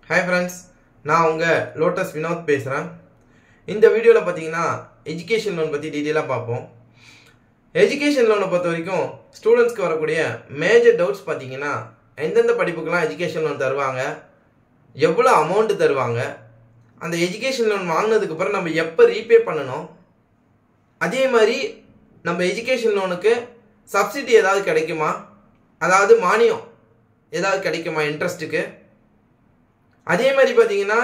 hi friends நான் உங்கள் lotus Vinod பேசுகிறேன் இந்த வீடியோவில் பார்த்தீங்கன்னா எஜுகேஷன் லோன் பற்றி டீட்டெயிலாக பார்ப்போம் எஜுகேஷன் லோனை பொறுத்த வரைக்கும் ஸ்டூடெண்ட்ஸ்க்கு வரக்கூடிய மேஜர் டவுட்ஸ் பார்த்தீங்கன்னா எந்தெந்த படிப்புக்கெல்லாம் எஜுகேஷன் லோன் தருவாங்க எவ்வளோ அமௌண்ட்டு தருவாங்க அந்த எஜுகேஷன் லோன் வாங்கினதுக்கு அப்புறம் நம்ம எப்போ ரீபே பண்ணணும் அதே மாதிரி நம்ம எஜுகேஷன் லோனுக்கு சப்சிடி ஏதாவது கிடைக்குமா அதாவது மானியம் ஏதாவது கிடைக்குமா இன்ட்ரெஸ்ட்டுக்கு அதே மாதிரி பார்த்தீங்கன்னா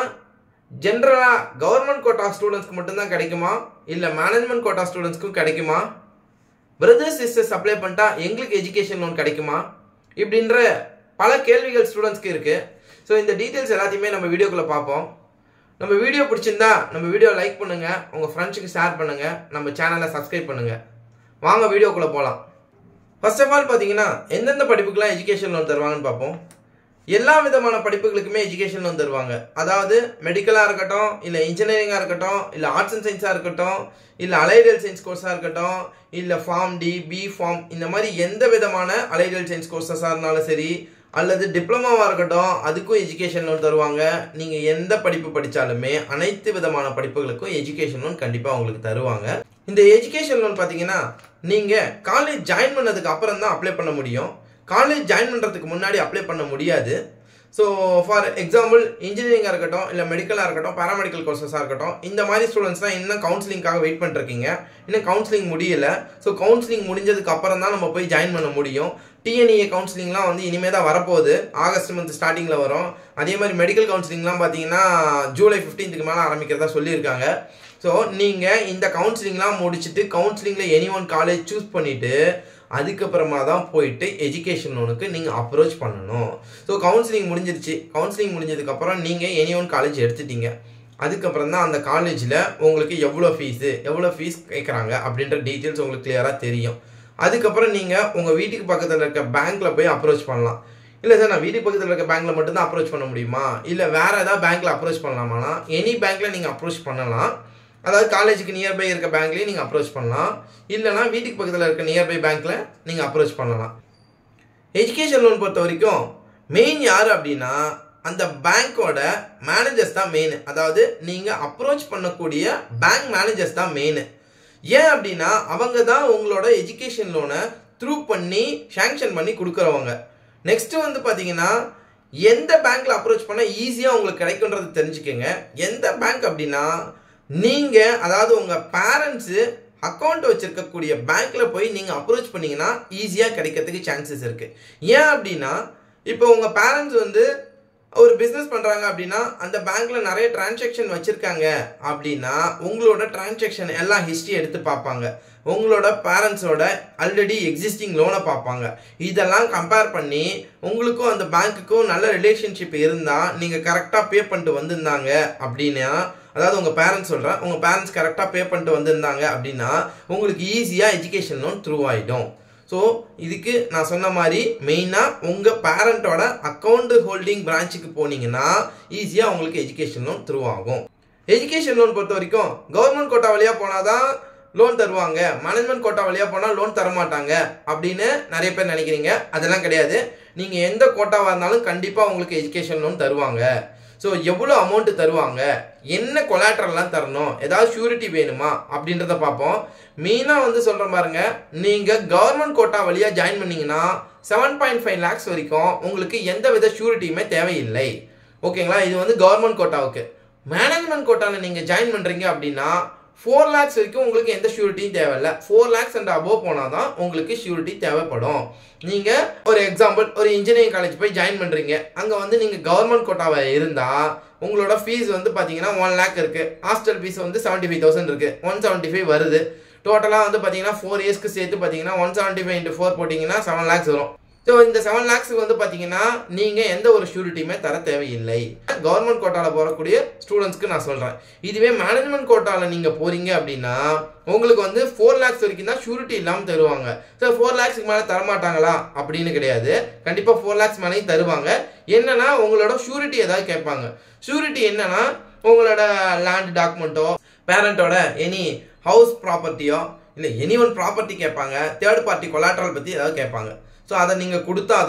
ஜென்ரலாக கவர்மெண்ட் கோட்டா ஸ்டூடெண்ட்ஸ்க்கு மட்டும்தான் கிடைக்குமா இல்லை மேனேஜ்மெண்ட் கோட்டா ஸ்டூடெண்ட்ஸ்க்கும் கிடைக்குமா பிரதர்ஸ் சிஸ்டர்ஸ் அப்ளை பண்ணிட்டா எங்களுக்கு எஜுகேஷன் லோன் கிடைக்குமா இப்படின்ற பல கேள்விகள் ஸ்டூடெண்ட்ஸ்க்கு இருக்குது ஸோ இந்த டீட்டெயில்ஸ் எல்லாத்தையுமே நம்ம வீடியோக்குள்ளே பார்ப்போம் நம்ம வீடியோ பிடிச்சிருந்தா நம்ம வீடியோ லைக் பண்ணுங்கள் உங்கள் ஃப்ரெண்ட்ஸுக்கு ஷேர் பண்ணுங்கள் நம்ம சேனலை சப்ஸ்கிரைப் பண்ணுங்கள் வாங்க வீடியோக்குள்ளே போகலாம் ஃபர்ஸ்ட் ஆஃப் ஆல் பார்த்தீங்கன்னா எந்தெந்த படிப்புக்கெல்லாம் எஜுகேஷன் லோன் தருவாங்கன்னு பார்ப்போம் எல்லா விதமான படிப்புகளுக்குமே எஜுகேஷன் லோன் தருவாங்க அதாவது மெடிக்கலாக இருக்கட்டும் இல்லை இன்ஜினியரிங்காக இருக்கட்டும் இல்லை ஆர்ட்ஸ் அண்ட் சயின்ஸாக இருக்கட்டும் இல்லை அலைடியல் சயின்ஸ் கோர்ஸாக இருக்கட்டும் இல்லை ஃபார்ம் டி பி ஃபார்ம் இந்த மாதிரி எந்த விதமான அலைடியல் சயின்ஸ் கோர்சஸாக இருந்தாலும் சரி அல்லது டிப்ளமாவாக இருக்கட்டும் அதுக்கும் எஜுகேஷன் லோன் தருவாங்க நீங்கள் எந்த படிப்பு படித்தாலுமே அனைத்து விதமான படிப்புகளுக்கும் எஜுகேஷன் லோன் கண்டிப்பாக உங்களுக்கு தருவாங்க இந்த எஜுகேஷன் லோன் பார்த்தீங்கன்னா நீங்கள் காலேஜ் ஜாயின் பண்ணதுக்கு அப்புறம் தான் அப்ளை பண்ண முடியும் காலேஜ் ஜாயின் பண்ணுறதுக்கு முன்னாடி அப்ளை பண்ண முடியாது ஸோ ஃபார் எக்ஸாம்பிள் இன்ஜினியரிங்காக இருக்கட்டும் இல்லை மெடிக்கலாக இருக்கட்டும் பேராமெடிக்கல் கோர்சஸாக இருக்கட்டும் இந்த மாதிரி ஸ்டூடெண்ட்ஸ் தான் இன்னும் கவுன்சிலிங்காக வெயிட் பண்ணிருக்கீங்க இன்னும் கவுன்சிலிங் முடியல ஸோ கவுன்சிலிங் முடிஞ்சதுக்கு அப்புறம் தான் நம்ம போய் ஜாயின் பண்ண முடியும் டிஎன்இஏ கவுன்சிலிங்லாம் வந்து இனிமேல் தான் வரப்போகுது ஆகஸ்ட் மந்த் ஸ்டார்டிங்கில் வரும் அதே மாதிரி மெடிக்கல் கவுன்சிலிங்லாம் பார்த்தீங்கன்னா ஜூலை ஃபிஃப்டீன்த்துக்கு மேலே ஆரம்பிக்கிறதா சொல்லியிருக்காங்க ஸோ நீங்கள் இந்த கவுன்சிலிங்லாம் முடிச்சுட்டு கவுன்சிலிங்கில் எனி ஒன் காலேஜ் சூஸ் பண்ணிவிட்டு அதுக்கப்புறமா தான் போயிட்டு எஜுகேஷன் லோனுக்கு நீங்கள் அப்ரோச் பண்ணணும் ஸோ கவுன்சிலிங் முடிஞ்சிருச்சு கவுன்சிலிங் முடிஞ்சதுக்கப்புறம் நீங்கள் எனி ஒன் காலேஜ் எடுத்துட்டீங்க அதுக்கப்புறம் தான் அந்த காலேஜில் உங்களுக்கு எவ்வளோ ஃபீஸு எவ்வளோ ஃபீஸ் கேட்குறாங்க அப்படின்ற டீட்டெயில்ஸ் உங்களுக்கு கிளியராக தெரியும் அதுக்கப்புறம் நீங்கள் உங்கள் வீட்டுக்கு பக்கத்தில் இருக்க பேங்க்கில் போய் அப்ரோச் பண்ணலாம் இல்லை சார் நான் வீட்டுக்கு பக்கத்தில் இருக்க பேங்க்கில் மட்டும்தான் அப்ரோச் பண்ண முடியுமா இல்லை வேறு ஏதாவது பேங்க்கில் அப்ரோச் பண்ணலாமானா எனி பேங்க்கில் நீங்கள் அப்ரோச் பண்ணலாம் அதாவது காலேஜுக்கு நியர்பை இருக்க பேங்க்லேயும் நீங்கள் அப்ரோச் பண்ணலாம் இல்லைனா வீட்டுக்கு பக்கத்தில் இருக்க நியர்பை பேங்க்கில் நீங்கள் அப்ரோச் பண்ணலாம் எஜுகேஷன் லோன் பொறுத்த வரைக்கும் மெயின் யார் அப்படின்னா அந்த பேங்க்கோட மேனேஜர்ஸ் தான் மெயின் அதாவது நீங்கள் அப்ரோச் பண்ணக்கூடிய பேங்க் மேனேஜர்ஸ் தான் மெயின் ஏன் அப்படின்னா அவங்க தான் உங்களோட எஜுகேஷன் லோனை த்ரூ பண்ணி சேங்ஷன் பண்ணி கொடுக்குறவங்க நெக்ஸ்ட் வந்து பார்த்தீங்கன்னா எந்த பேங்க்ல அப்ரோச் பண்ணால் ஈஸியாக உங்களுக்கு கிடைக்குன்றது தெரிஞ்சுக்கோங்க எந்த பேங்க் அப்படின்னா நீங்கள் அதாவது உங்கள் பேரண்ட்ஸு அக்கௌண்ட் வச்சிருக்கக்கூடிய பேங்க்ல போய் நீங்கள் அப்ரோச் பண்ணீங்கன்னா ஈஸியாக கிடைக்கிறதுக்கு சான்சஸ் இருக்குது ஏன் அப்படின்னா இப்போ உங்கள் பேரண்ட்ஸ் வந்து ஒரு பிஸ்னஸ் பண்ணுறாங்க அப்படின்னா அந்த பேங்க்ல நிறைய டிரான்சாக்ஷன் வச்சுருக்காங்க அப்படின்னா உங்களோட டிரான்சாக்ஷன் எல்லாம் ஹிஸ்ட்ரி எடுத்து பார்ப்பாங்க உங்களோட பேரண்ட்ஸோட ஆல்ரெடி எக்ஸிஸ்டிங் லோனை பார்ப்பாங்க இதெல்லாம் கம்பேர் பண்ணி உங்களுக்கும் அந்த பேங்க்குக்கும் நல்ல ரிலேஷன்ஷிப் இருந்தால் நீங்கள் கரெக்டாக பே பண்ணிட்டு வந்திருந்தாங்க அப்படின்னா அதாவது உங்கள் பேரண்ட்ஸ் சொல்கிறேன் உங்கள் பேரண்ட்ஸ் கரெக்டாக பே பண்ணிட்டு வந்திருந்தாங்க அப்படின்னா உங்களுக்கு ஈஸியாக எஜுகேஷன் லோன் த்ரூ ஆகிடும் ஸோ இதுக்கு நான் சொன்ன மாதிரி மெயினாக உங்கள் பேரண்ட்டோட அக்கௌண்ட் ஹோல்டிங் பிரான்ச்சுக்கு போனீங்கன்னா ஈஸியாக உங்களுக்கு எஜுகேஷன் லோன் த்ரூ ஆகும் எஜுகேஷன் லோன் பொறுத்த வரைக்கும் கவர்மெண்ட் கோட்டா வழியாக போனால் தான் லோன் தருவாங்க மேனேஜ்மெண்ட் கோட்டா வழியாக போனால் லோன் தர மாட்டாங்க அப்படின்னு நிறைய பேர் நினைக்கிறீங்க அதெல்லாம் கிடையாது நீங்கள் எந்த கோட்டாவாக இருந்தாலும் கண்டிப்பாக உங்களுக்கு எஜுகேஷன் லோன் தருவாங்க ஸோ எவ்வளோ அமௌண்ட்டு தருவாங்க என்ன கொலாட்ரல்லாம் தரணும் ஏதாவது ஷூரிட்டி வேணுமா அப்படின்றத பார்ப்போம் மெயினாக வந்து சொல்கிற பாருங்க நீங்கள் கவர்மெண்ட் கோட்டா வழியாக ஜாயின் பண்ணீங்கன்னா செவன் பாயிண்ட் ஃபைவ் லேக்ஸ் வரைக்கும் உங்களுக்கு எந்த வித ஷூரிட்டியுமே தேவையில்லை ஓகேங்களா இது வந்து கவர்மெண்ட் கோட்டாவுக்கு மேனேஜ்மெண்ட் கோட்டாவில் நீங்கள் ஜாயின் பண்ணுறீங்க அப்படின்னா ஃபோர் லேக்ஸ் வரைக்கும் உங்களுக்கு எந்த ஷூரிட்டியும் தேவையில்ல ஃபோர் லேக்ஸ் அண்ட் அபோவ் போனால் தான் உங்களுக்கு ஷூரிட்டி தேவைப்படும் நீங்கள் ஒரு எக்ஸாம்பிள் ஒரு இன்ஜினியரிங் காலேஜ் போய் ஜாயின் பண்ணுறீங்க அங்கே வந்து நீங்கள் கவர்மெண்ட் கோட்டாவை இருந்தால் உங்களோட ஃபீஸ் வந்து பார்த்தீங்கன்னா ஒன் லேக் இருக்குது ஹாஸ்டல் ஃபீஸ் வந்து செவன்ட்டி ஃபைவ் தௌசண்ட் இருக்குது ஒன் செவன்ட்டி ஃபைவ் வருது டோட்டலாக வந்து பார்த்தீங்கன்னா ஃபோர் இயர்ஸ்க்கு சேர்த்து பார்த்தீங்கன்னா one seventy five into four போட்டிங்கன்னா செவன் லேக்ஸ் வரும் ஸோ இந்த செவன் லேக்ஸுக்கு வந்து பார்த்தீங்கன்னா நீங்கள் எந்த ஒரு ஷூரிட்டியுமே தர தேவையில்லை கவர்மெண்ட் கோட்டாவில் போகக்கூடிய ஸ்டூடெண்ட்ஸ்க்கு நான் சொல்கிறேன் இதுவே மேனேஜ்மெண்ட் கோட்டாவில் நீங்கள் போகிறீங்க அப்படின்னா உங்களுக்கு வந்து ஃபோர் லேக்ஸ் வரைக்கும் தான் ஷூரிட்டி இல்லாமல் தருவாங்க ஸோ ஃபோர் லேக்ஸுக்கு மேலே தரமாட்டாங்களா அப்படின்னு கிடையாது கண்டிப்பாக ஃபோர் லேக்ஸ் மேலேயும் தருவாங்க என்னன்னா உங்களோட ஷூரிட்டி ஏதாவது கேட்பாங்க ஷூரிட்டி என்னன்னா உங்களோட லேண்ட் டாக்குமெண்ட்டோ பேரண்ட்டோட எனி ஹவுஸ் ப்ராப்பர்ட்டியோ இல்லை எனி ஒன் ப்ராப்பர்ட்டி கேட்பாங்க தேர்ட் பார்ட்டி கொலாட்ரல் பற்றி ஏதாவது கேட்பாங்க ஸோ அதை நீங்கள் கொடுத்தா தான்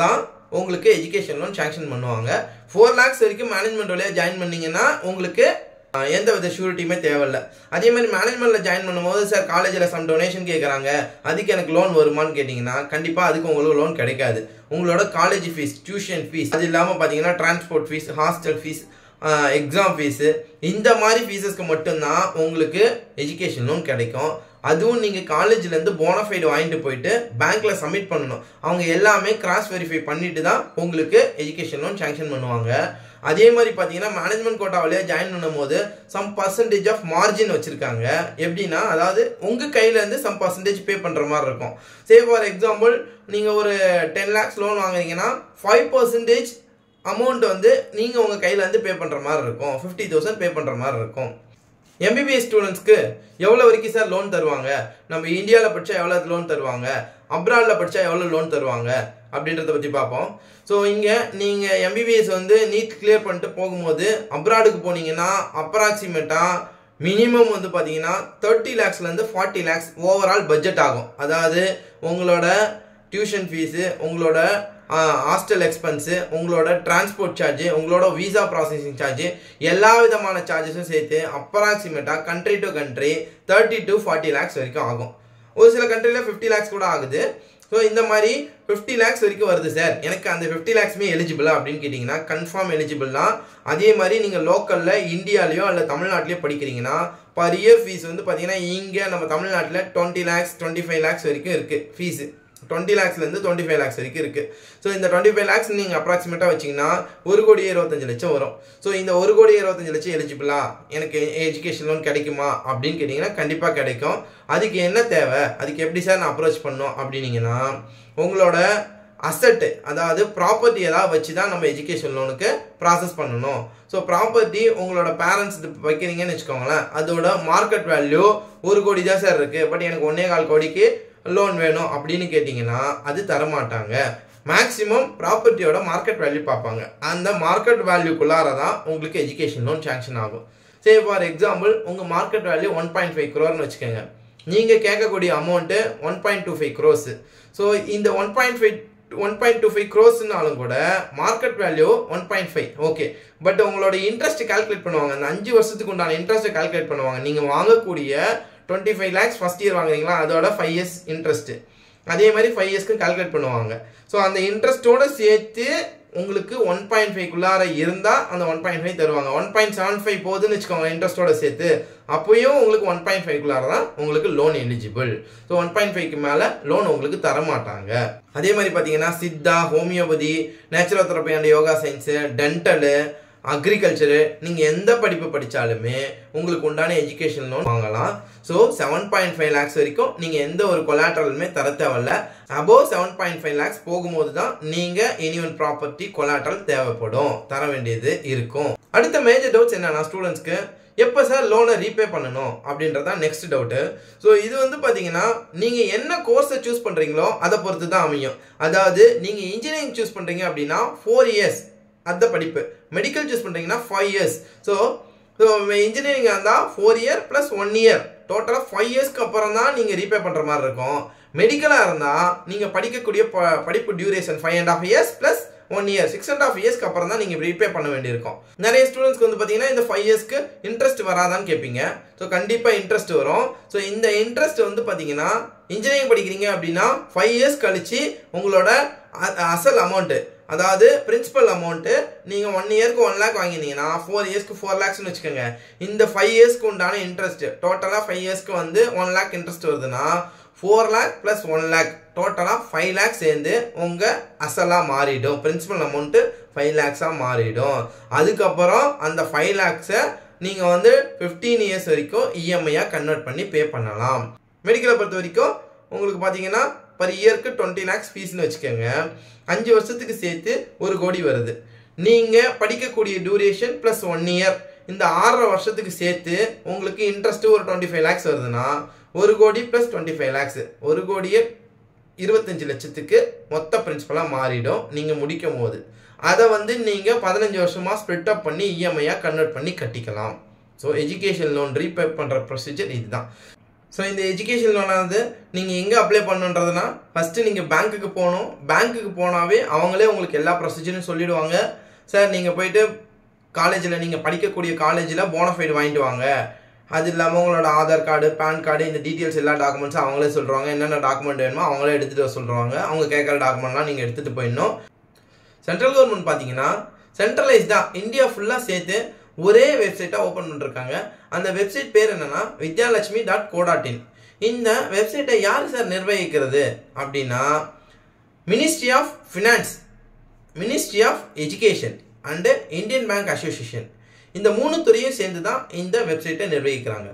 உங்களுக்கு எஜுகேஷன் லோன் சாங்ஷன் பண்ணுவாங்க ஃபோர் லேக்ஸ் வரைக்கும் மேனேஜ்மெண்ட் வழியாக ஜாயின் பண்ணீங்கன்னா உங்களுக்கு அஹ், எந்த வித ஷூரிட்டியுமே தேவையில்ல அதே மாதிரி மேனேஜ்மெண்ட்டில் ஜாயின் பண்ணும்போது சார் காலேஜில் சம் டொனேஷன் கேட்குறாங்க அதுக்கு எனக்கு லோன் வருமான்னு கேட்டிங்கன்னா கண்டிப்பாக அதுக்கு உங்களுக்கு லோன் கிடைக்காது உங்களோட காலேஜ் ஃபீஸ் டியூஷன் ஃபீஸ் அது இல்லாமல் பார்த்தீங்கன்னா transport fees hostel fees exam fees இந்த மாதிரி ஃபீஸஸ்க்கு மட்டும்தான் உங்களுக்கு எஜுகேஷன் லோன் கிடைக்கும் அதுவும் நீங்கள் காலேஜ்லேருந்து போனஃபைடு வாங்கிட்டு போயிட்டு பேங்க்ல சப்மிட் பண்ணணும் அவங்க எல்லாமே கிராஸ் வெரிஃபை பண்ணிட்டு தான் உங்களுக்கு எஜுகேஷன் லோன் சாங்ஷன் பண்ணுவாங்க அதே மாதிரி பார்த்தீங்கன்னா மேனேஜ்மெண்ட் கோட்டா வழியாக ஜாயின் பண்ணும்போது சம் பர்சன்டேஜ் ஆஃப் மார்ஜின் வச்சுருக்காங்க எப்படின்னா அதாவது உங்கள் கையிலேருந்து சம் பர்சன்டேஜ் பே பண்ணுற மாதிரி இருக்கும் சே ஃபார் எக்ஸாம்பிள் நீங்கள் ஒரு டென் லேக்ஸ் லோன் வாங்குறீங்கன்னா ஃபைவ் பர்சன்டேஜ் அமௌண்ட் வந்து நீங்கள் உங்கள் கையில் இருந்து பே பண்ணுற மாதிரி இருக்கும் ஃபிஃப்டி தௌசண்ட் பே பண்ணுற மாதிரி இருக்கும் எம்பிபிஎஸ் ஸ்டூடெண்ட்ஸ்க்கு எவ்வளோ வரைக்கும் சார் லோன் தருவாங்க நம்ம இந்தியாவில் படித்தா எவ்வளோ லோன் தருவாங்க அப்ராடில் படித்தா எவ்வளோ லோன் தருவாங்க அப்படின்றத பற்றி பார்ப்போம் ஸோ இங்கே நீங்கள் எம்பிபிஎஸ் வந்து நீட் கிளியர் பண்ணிட்டு போகும்போது அப்ராடுக்கு போனீங்கன்னா அப்ராக்சிமேட்டாக மினிமம் வந்து பார்த்தீங்கன்னா தேர்ட்டி லேக்ஸ்லேருந்து ஃபார்ட்டி லேக்ஸ் ஓவரால் பட்ஜெட் ஆகும் அதாவது உங்களோட டியூஷன் ஃபீஸு உங்களோட ஹாஸ்டல் எக்ஸ்பென்ஸு உங்களோட டிரான்ஸ்போர்ட் சார்ஜ் உங்களோட விசா ப்ராசஸிங் சார்ஜ் எல்லா விதமான சார்ஜஸும் சேர்த்து அப்ராக்சிமேட்டாக country to country thirty to forty lakhs வரைக்கும் ஆகும் ஒரு சில கண்ட்ரியில் ஃபிஃப்டி லேக்ஸ் கூட ஆகுது ஸோ இந்த மாதிரி ஃபிஃப்டி லேக்ஸ் வரைக்கும் வருது சார் எனக்கு அந்த ஃபிஃப்டி லேக்ஸுமே எலிஜிபிளா அப்படின்னு கேட்டிங்கன்னா கன்ஃபார்ம் எலிஜிபிள் தான் அதே மாதிரி நீங்கள் லோக்கலில் இந்தியாலேயோ அல்ல தமிழ்நாட்டிலையோ படிக்கிறீங்கன்னா பர் இயர் ஃபீஸ் வந்து பார்த்தீங்கன்னா இங்கே நம்ம தமிழ்நாட்டில் twenty lakhs twenty five lakhs வரைக்கும் இருக்குது ஃபீஸு டுவெண்ட்டி லேக்ஸ்லேருந்து டுவெண்ட்டி ஃபைவ் லேக்ஸ் வரைக்கும் இருக்குது ஸோ இந்த டுவெண்ட்டி ஃபைவ் லேக்ஸ் நீங்கள் அப்ராக்சிமேட்டாக வச்சிங்கன்னா ஒரு கோடி இருபத்தஞ்சு லட்சம் வரும் ஸோ இந்த ஒரு கோடி இருபத்தஞ்சு லட்சம் எலிஜிபிளா எனக்கு எஜுகேஷன் லோன் கிடைக்குமா அப்படின்னு கேட்டிங்கன்னா கண்டிப்பாக கிடைக்கும் அதுக்கு என்ன தேவை அதுக்கு எப்படி சார் நான் அப்ரோச் பண்ணோம் அப்படின்னீங்கன்னா உங்களோட அசட்டு அதாவது ப்ராப்பர்ட்டி ஏதாவது வச்சு தான் நம்ம எஜுகேஷன் லோனுக்கு ப்ராசஸ் பண்ணணும் ஸோ ப்ராப்பர்ட்டி உங்களோட பேரண்ட்ஸ் வைக்கிறீங்கன்னு வச்சுக்கோங்களேன் அதோட மார்க்கெட் வேல்யூ ஒரு கோடி தான் சார் இருக்குது பட் எனக்கு ஒன்னே கால் கோடிக்கு லோன் வேணும் அப்படின்னு கேட்டிங்கன்னா அது தரமாட்டாங்க மேக்ஸிமம் ப்ராப்பர்ட்டியோட மார்க்கெட் வேல்யூ பார்ப்பாங்க அந்த மார்க்கெட் வேல்யூக்குள்ளார தான் உங்களுக்கு எஜுகேஷன் லோன் சாங்ஷன் ஆகும் சே ஃபார் எக்ஸாம்பிள் உங்கள் market value one point five க்ரோர்னு வச்சுக்கோங்க நீங்கள் கேட்கக்கூடிய amount one point two five crores so இந்த one point five one point two five க்ரோஸ்னாலும் கூட market value one point five okay but உங்களோட இன்ட்ரெஸ்ட் கால்குலேட் பண்ணுவாங்க அந்த அஞ்சு வருஷத்துக்கு உண்டான இன்ட்ரெஸ்ட்டை கால்குலேட் பண்ணுவாங்க நீங்கள் வாங்கக்கூடிய twenty five lakhs first year வாங்குறீங்களா அதோட ஃபைவ் இயர்ஸ் இன்ட்ரெஸ்ட்டு அதே மாதிரி ஃபைவ் இயர்ஸ்க்கு கால்குலேட் பண்ணுவாங்க ஸோ அந்த இன்ட்ரெஸ்ட்டோட சேர்த்து உங்களுக்கு ஒன் பாயிண்ட் ஃபைவ்க்குள்ளார இருந்தால் அந்த ஒன் பாயிண்ட் ஃபைவ் தருவாங்க ஒன் பாயிண்ட் செவன் ஃபைவ் போகுதுன்னு வச்சுக்கோங்க இன்ட்ரெஸ்ட்டோட சேர்த்து அப்போயும் உங்களுக்கு ஒன் பாயிண்ட் ஃபைவ்க்குள்ளார தான் உங்களுக்கு loan eligible so one point ஃபைவ்க்கு மேலே லோன் உங்களுக்கு தர மாட்டாங்க அதே மாதிரி பார்த்தீங்கன்னா Siddha homeopathy naturotherapy and yoga science dental agriculture நீங்கள் எந்த படிப்பு படித்தாலுமே உங்களுக்கு உண்டான எஜுகேஷன் லோன் வாங்கலாம் so seven point five lakhs வரைக்கும் நீங்கள் எந்த ஒரு கொலாட்ரலுமே தர தேவையில்ல above seven point five lakhs போகும்போது தான் நீங்கள் எனி ஒன் ப்ராப்பர்ட்டி கொலாட்ரல் தேவைப்படும் தர வேண்டியது இருக்கும் அடுத்த மேஜர் டவுட்ஸ் என்னன்னா ஸ்டூடெண்ட்ஸ்க்கு எப்போ சார் லோனை ரீபே பண்ணணும் அப்படின்றதா நெக்ஸ்ட் டவுட்டு ஸோ இது வந்து பார்த்தீங்கன்னா நீங்கள் என்ன கோர்ஸை சூஸ் பண்ணுறீங்களோ அதை பொறுத்து தான் அமையும் அதாவது நீங்கள் இன்ஜினியரிங் சூஸ் பண்ணுறீங்க அப்படின்னா ஃபோர் இயர்ஸ் அந்த படிப்பு மெடிக்கல் சூஸ் பண்ணுறீங்கன்னா five years so so engineering இருந்தால் four year plus one year டோட்டலாக ஃபைவ் இயர்ஸ்க்கு அப்புறம் தான் நீங்கள் ரீபே பண்ணுற மாதிரி இருக்கும் மெடிக்கலாக இருந்தால் நீங்கள் படிக்கக்கூடிய ப படிப்பு duration five and half years plus one year six and half இயர்ஸ்க்கு அப்புறம் தான் நீங்கள் ரீபே பண்ண வேண்டியிருக்கும் நிறைய ஸ்டூடெண்ட்ஸ்க்கு வந்து பார்த்தீங்கன்னா இந்த ஃபைவ் இயர்ஸ்க்கு இன்ட்ரெஸ்ட் வராதான்னு கேட்பீங்க ஸோ கண்டிப்பாக இன்ட்ரெஸ்ட் வரும் ஸோ இந்த இன்ட்ரெஸ்ட் வந்து பார்த்தீங்கன்னா இன்ஜினியரிங் படிக்கிறீங்க அப்படின்னா ஃபைவ் இயர்ஸ் கழிச்சு உங்களோட அ- அசல் அமௌண்ட்டு அதாவது பிரின்சிபல் அமௌண்ட்டு நீங்கள் ஒன் இயர்க்கு ஒன் லேக் வாங்கியிருந்தீங்கன்னா ஃபோர் இயர்ஸ்க்கு ஃபோர் லேக்ஸ்னு வச்சுக்கோங்க இந்த ஃபைவ் இயர்ஸ்க்கு உண்டான இன்ட்ரெஸ்ட் டோட்டலாக ஃபைவ் இயர்ஸ்க்கு வந்து ஒன் லேக் இன்ட்ரெஸ்ட் வருதுன்னா four lakh plus one lakh டோட்டலாக ஃபைவ் லேக் சேர்ந்து உங்கள் அசலாக மாறிடும் பிரின்சிபல் அமௌண்ட்டு ஃபைவ் லேக்ஸாக மாறிடும் அதுக்கப்புறம் அந்த ஃபைவ் லேக்ஸை நீங்கள் வந்து ஃபிஃப்டீன் இயர்ஸ் வரைக்கும் இஎம்ஐயாக கன்வெர்ட் பண்ணி பே பண்ணலாம் மெடிக்கலை பொறுத்த வரைக்கும் உங்களுக்கு பார்த்தீங்கன்னா பர் இயர்க்கு டுவெண்ட்டி லேக்ஸ் ஃபீஸ்னு வச்சுக்கோங்க அஞ்சு வருஷத்துக்கு சேர்த்து ஒரு கோடி வருது நீங்கள் படிக்கக்கூடிய டியூரேஷன் ப்ளஸ் ஒன் இயர் இந்த ஆறரை வருஷத்துக்கு சேர்த்து உங்களுக்கு இன்ட்ரெஸ்ட்டு ஒரு டுவெண்ட்டி ஃபைவ் லேக்ஸ் வருதுன்னா ஒரு கோடி ப்ளஸ் டுவெண்ட்டி ஃபைவ் லேக்ஸ் ஒரு கோடியே இருபத்தஞ்சு லட்சத்துக்கு மொத்த பிரின்சிபலாக மாறிடும் நீங்கள் முடிக்கும் போது அதை வந்து நீங்கள் பதினஞ்சு வருஷமாக ஸ்ப்ளிட் அப் பண்ணி இஎம்ஐயாக கன்வெர்ட் பண்ணி கட்டிக்கலாம் ஸோ எஜுகேஷன் லோன் ரீபே பண்ணுற ப்ரொசீஜர் இதுதான் ஸோ இந்த எஜுகேஷன் லோனானது நீங்கள் எங்கே அப்ளை பண்ணுன்றதுனா ஃபஸ்ட்டு நீங்கள் பேங்க்குக்கு போகணும் பேங்க்குக்கு போனாவே அவங்களே உங்களுக்கு எல்லா ப்ரொசீஜரும் சொல்லிடுவாங்க சார் நீங்கள் போயிட்டு காலேஜில் நீங்கள் படிக்கக்கூடிய காலேஜில் போனஃபைடு வாங்கிட்டு வாங்க அது இல்லாமல் உங்களோட ஆதார் கார்டு பேன் கார்டு இந்த டீட்டெயில்ஸ் எல்லா டாக்குமெண்ட்ஸும் அவங்களே சொல்கிறாங்க என்னென்ன டாக்குமெண்ட் வேணுமோ அவங்களே எடுத்துகிட்டு வர சொல்கிறாங்க அவங்க கேட்குற டாக்குமெண்ட்லாம் நீங்கள் எடுத்துகிட்டு போயிடணும் சென்ட்ரல் கவர்மெண்ட் பார்த்தீங்கன்னா சென்ட்ரலைஸ்டாக இந்தியா ஃபுல்லாக சேர்த்து ஒரே வெப்சைட்டாக ஓப்பன் பண்ணிருக்காங்க அந்த வெப்சைட் பேர் என்னன்னா Vidyalakshmi dot co dot in இந்த வெப்சைட்டை யார் சார் நிர்வகிக்கிறது அப்படின்னா ministry of finance ministry of education and Indian Bank Association இந்த மூணு துறையும் சேர்ந்து தான் இந்த வெப்சைட்டை நிர்வகிக்கிறாங்க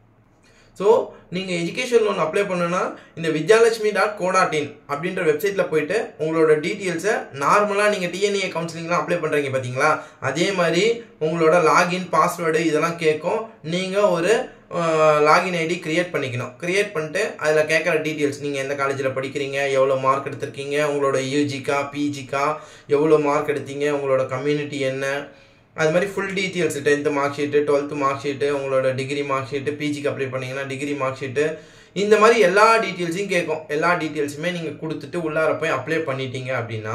ஸோ நீங்கள் எஜுகேஷன் லோன் அப்ளை பண்ணுன்னா இந்த Vidyalakshmi dot co dot in அப்படின்ற வெப்சைட்டில் போயிட்டு உங்களோட டீட்டெயில்ஸை நார்மலாக நீங்கள் டிஎன்ஏ கவுன்சிலிங்லாம் அப்ளை பண்ணுறீங்க பார்த்தீங்களா அதே மாதிரி உங்களோட லாகின் பாஸ்வேர்டு இதெல்லாம் கேட்கும் நீங்கள் ஒரு லாகின் ஐடி கிரியேட் பண்ணிக்கணும் கிரியேட் பண்ணிட்டு அதில் கேட்குற டீட்டெயில்ஸ் நீங்கள் எந்த காலேஜில் படிக்கிறீங்க எவ்வளோ மார்க் எடுத்திருக்கீங்க உங்களோட யூஜிக்கா பிஜிக்கா எவ்வளோ மார்க் எடுத்தீங்க உங்களோட கம்யூனிட்டி என்ன அது மாதிரி full details tenth mark sheet twelfth mark sheet உங்களோட டிகிரி மார்க் ஷீட்டு பிஜிக்கு அப்ளை பண்ணீங்கன்னா டிகிரி மார்க் ஷீட்டு இந்த மாதிரி எல்லா டீட்டெயில்ஸையும் கேட்கும் எல்லா டீட்டெயில்ஸுமே நீங்கள் கொடுத்துட்டு உள்ளார போய் அப்ளை பண்ணிட்டீங்க அப்படின்னா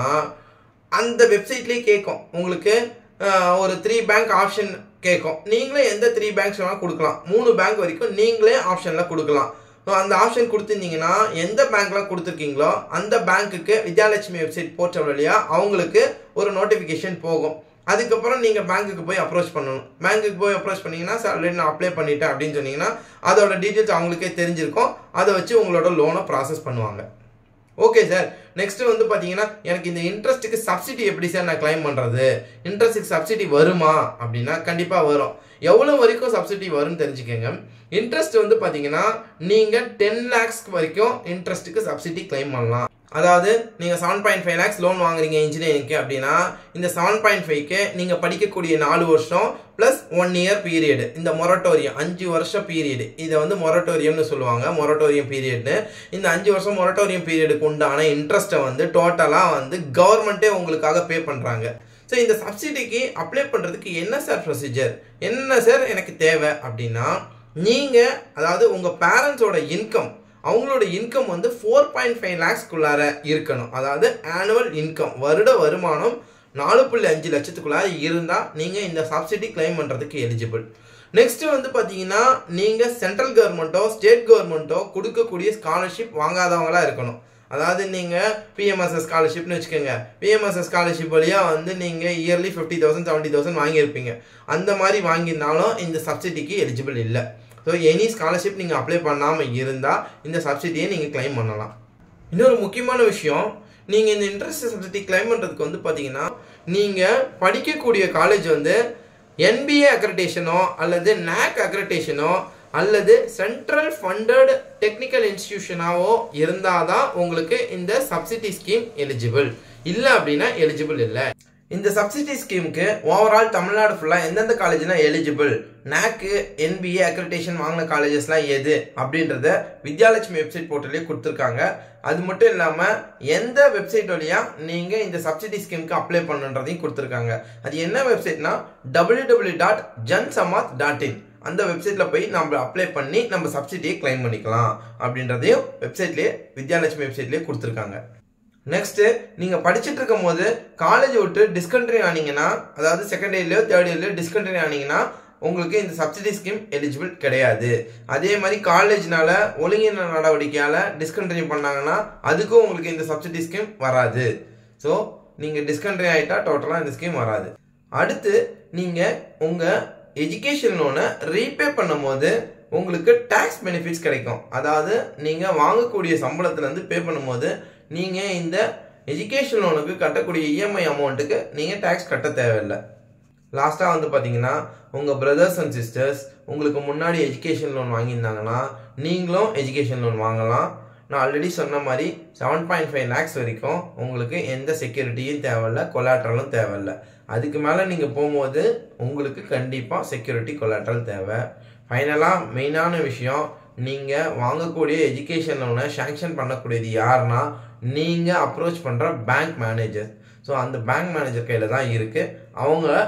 அந்த வெப்சைட்லேயே கேட்கும் உங்களுக்கு ஒரு த்ரீ பேங்க் ஆப்ஷன் கேட்கும் நீங்களே எந்த த்ரீ பேங்க்ஸ் வேணால் கொடுக்கலாம் மூணு பேங்க் வரைக்கும் நீங்களே ஆப்ஷனில் கொடுக்கலாம் ஸோ அந்த ஆப்ஷன் கொடுத்துருந்தீங்கன்னா எந்த பேங்க்லாம் கொடுத்துருக்கீங்களோ அந்த பேங்க்குக்கு வித்யாலட்சுமி வெப்சைட் போர்ட்டல் வழியாக அவங்களுக்கு ஒரு நோட்டிஃபிகேஷன் போகும் அதுக்கப்புறம் நீங்கள் பேங்க்குக்கு போய் அப்ரோச் பண்ணணும் பேங்க்குக்கு போய் அப்ரோச் பண்ணீங்கன்னா சார் ஆல்ரெடி நான் அப்ளை பண்ணிட்டேன் அப்படின்னு சொன்னீங்கன்னா அதோட டீட்டெயில்ஸ் அவங்களுக்கே தெரிஞ்சிருக்கும் அதை வச்சு உங்களோட லோனை ப்ராசஸ் பண்ணுவாங்க ஓகே சார் நெக்ஸ்ட் வந்து பார்த்தீங்கன்னா எனக்கு இந்த இன்ட்ரெஸ்ட்டுக்கு சப்சிடி எப்படி சார் நான் கிளைம் பண்ணுறது இன்ட்ரெஸ்ட்டுக்கு சப்சிடி வருமா அப்படின்னா கண்டிப்பாக வரும் எவ்வளோ வரைக்கும் சப்சிடி வரும்னு தெரிஞ்சுக்கோங்க இன்ட்ரெஸ்ட் வந்து பார்த்தீங்கன்னா நீங்கள் டென் லேக்ஸ்க்கு வரைக்கும் இன்ட்ரெஸ்ட்டுக்கு சப்சிடி கிளைம் பண்ணலாம் அதாவது நீங்கள் seven point five lakhs loan வாங்குறீங்க இன்ஜினியரிங்க்கு அப்படின்னா இந்த செவன் பாயிண்ட் ஃபைவ்க்கு நீங்கள் படிக்கக்கூடிய நாலு வருஷம் ப்ளஸ் ஒன் இயர் பீரியடு இந்த மொரட்டோரியம் அஞ்சு வருஷம் பீரியடு இதை வந்து மொரட்டோரியம்னு சொல்லுவாங்க மொரட்டோரியம் பீரியட்னு இந்த அஞ்சு வருஷம் மொரட்டோரியம் பீரியடுக்கு உண்டான இன்ட்ரெஸ்ட்டை வந்து டோட்டலாக வந்து கவர்மெண்ட்டே உங்களுக்காக பே பண்ணுறாங்க ஸோ இந்த சப்சிடிக்கு அப்ளை பண்ணுறதுக்கு என்ன சார் ப்ரொசீஜர் என்ன சார் எனக்கு தேவை அப்படின்னா நீங்கள் அதாவது உங்கள் பேரண்ட்ஸோட இன்கம் அவங்களோட இன்கம் வந்து ஃபோர் பாயிண்ட் ஃபைவ் லேக்ஸ்க்குள்ளார இருக்கணும் அதாவது ஆனுவல் இன்கம் வருட வருமானம் நாலு புள்ளி அஞ்சு லட்சத்துக்குள்ளார இருந்தால் நீங்கள் இந்த சப்சிடி கிளைம் பண்ணுறதுக்கு எலிஜிபிள் நெக்ஸ்ட் வந்து பார்த்தீங்கன்னா நீங்கள் சென்ட்ரல் கவர்மெண்ட்டோ ஸ்டேட் கவர்மெண்ட்டோ கொடுக்கக்கூடிய ஸ்காலர்ஷிப் வாங்காதவங்களா இருக்கணும் அதாவது நீங்கள் பிஎம்எஸ்எஸ் ஸ்காலர்ஷிப்னு வச்சுக்கோங்க பிஎம்எஸ்எஸ் ஸ்காலர்ஷிப் வழியாக வந்து நீங்கள் yearly fifty thousand seventy thousand வாங்கியிருப்பீங்க அந்த மாதிரி வாங்கியிருந்தாலும் இந்த சப்சிடிக்கு எலிஜிபிள் இல்லை ஸோ எனி ஸ்காலர்ஷிப் நீங்கள் அப்ளை பண்ணாமல் இருந்தால் இந்த சப்சிடியை நீங்கள் கிளைம் பண்ணலாம் இன்னொரு முக்கியமான விஷயம் நீங்கள் இந்த இன்ட்ரெஸ்ட் சப்சிடி கிளைம் பண்ணுறதுக்கு வந்து பார்த்தீங்கன்னா நீங்கள் படிக்கக்கூடிய காலேஜ் வந்து என்பிஏ அக்ரடேஷனோ அல்லது நேக் அக்ரடேஷனோ அல்லது சென்ட்ரல் ஃபண்டட் டெக்னிக்கல் இன்ஸ்டிடியூஷனாவோ இருந்தால் தான் உங்களுக்கு இந்த சப்சிடி ஸ்கீம் எலிஜிபிள் இல்லை அப்படின்னா எலிஜிபிள் இல்லை இந்த சப்சிடி ஸ்கீமுக்கு ஓவரால் தமிழ்நாடு ஃபுல்லாக எந்தெந்த காலேஜ்லாம் எலிஜிபிள் நேக்கு என்பிஏ அக்ரிடேஷன் வாங்கின காலேஜஸ்லாம் எது அப்படின்றத வித்யாலட்சுமி வெப்சைட் போர்ட்டலே கொடுத்துருக்காங்க அது மட்டும் இல்லாமல் எந்த வெப்சைட் வழியாக நீங்கள் இந்த சப்சிடி ஸ்கீமுக்கு அப்ளை பண்ணுன்றதையும் கொடுத்துருக்காங்க அது என்ன வெப்சைட்னா W W dot Jan Samarth dot in அந்த வெப்சைட்டில் போய் நம்ம அப்ளை பண்ணி நம்ம சப்சிடியை கிளைம் பண்ணிக்கலாம் அப்படின்றதையும் வெப்சைட்லேயே வித்யாலட்சுமி வெப்சைட்லேயே கொடுத்துருக்காங்க நெக்ஸ்ட்டு நீங்கள் படிச்சுட்டு இருக்கும் போது காலேஜ் விட்டு டிஸ்கண்டினியூ ஆனீங்கன்னா அதாவது செகண்ட் இயர்லையோ தேர்ட் இயர்லையோ டிஸ்கண்டினியூ ஆனீங்கன்னா உங்களுக்கு இந்த சப்சிடி ஸ்கீம் எலிஜிபிள் கிடையாது அதே மாதிரி காலேஜ்னால ஒழுங்கின நடவடிக்கையால் டிஸ்கண்டினியூ பண்ணாங்கன்னா அதுக்கும் உங்களுக்கு இந்த சப்சிடி ஸ்கீம் வராது ஸோ நீங்கள் டிஸ்கண்டினியூ ஆகிட்டா டோட்டலாக இந்த ஸ்கீம் வராது அடுத்து நீங்கள் உங்கள் எஜுகேஷன் லோனை ரீபே பண்ணும்போது உங்களுக்கு டேக்ஸ் பெனிஃபிட்ஸ் கிடைக்கும் அதாவது நீங்கள் வாங்கக்கூடிய சம்பளத்துலேருந்து பே பண்ணும்போது நீங்கள் இந்த எஜுகேஷன் லோனுக்கு கட்டக்கூடிய இஎம்ஐ அமௌண்ட்டுக்கு நீங்கள் டேக்ஸ் கட்ட தேவையில்லை லாஸ்ட்டாக வந்து பார்த்தீங்கன்னா உங்கள் பிரதர்ஸ் அண்ட் சிஸ்டர்ஸ் உங்களுக்கு முன்னாடி எஜுகேஷன் லோன் வாங்கியிருந்தாங்கன்னா நீங்களும் எஜுகேஷன் லோன் வாங்கலாம் நான் ஆல்ரெடி சொன்ன மாதிரி செவன் பாயிண்ட் ஃபைவ் லேக்ஸ் வரைக்கும் உங்களுக்கு எந்த செக்யூரிட்டியும் தேவையில்ல கொலாட்ரலும் தேவையில்ல அதுக்கு மேலே நீங்கள் போகும்போது உங்களுக்கு கண்டிப்பாக செக்யூரிட்டி கொலாட்ரல் தேவை ஃபைனலாக மெயினான விஷயம் நீங்கள் வாங்கக்கூடிய எஜுகேஷன் லோனை சேங்ஷன் பண்ணக்கூடியது யாருன்னா நீங்கள் அப்ரோச் பண்ணுற பேங்க் மேனேஜர் ஸோ அந்த பேங்க் மேனேஜர் கையில் தான் இருக்குது அவங்க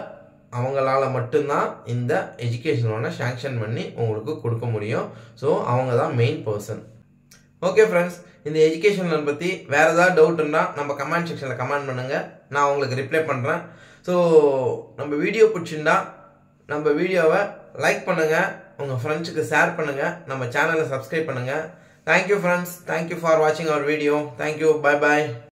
அவங்களால மட்டும்தான் இந்த எஜுகேஷன் லோனை சேங்ஷன் பண்ணி உங்களுக்கு கொடுக்க முடியும் ஸோ அவங்க தான் மெயின் பர்சன் ஓகே ஃப்ரெண்ட்ஸ் இந்த எஜுகேஷன் லோன் பற்றி வேறு ஏதாவது டவுட் இருந்தால் நம்ம கமெண்ட் செக்ஷனில் கமெண்ட் பண்ணுங்கள் நான் உங்களுக்கு ரிப்ளை பண்ணுறேன் ஸோ நம்ம வீடியோ பிடிச்சிருந்தா நம்ம வீடியோவை லைக் பண்ணுங்கள் உங்கள் ஃப்ரெண்ட்ஸுக்கு ஷேர் பண்ணுங்கள் நம்ம சேனலை சப்ஸ்கிரைப் பண்ணுங்கள் தேங்க்யூ ஃப்ரெண்ட்ஸ் தேங்க்யூ ஃபார் வாட்சிங் our video thank you bye bye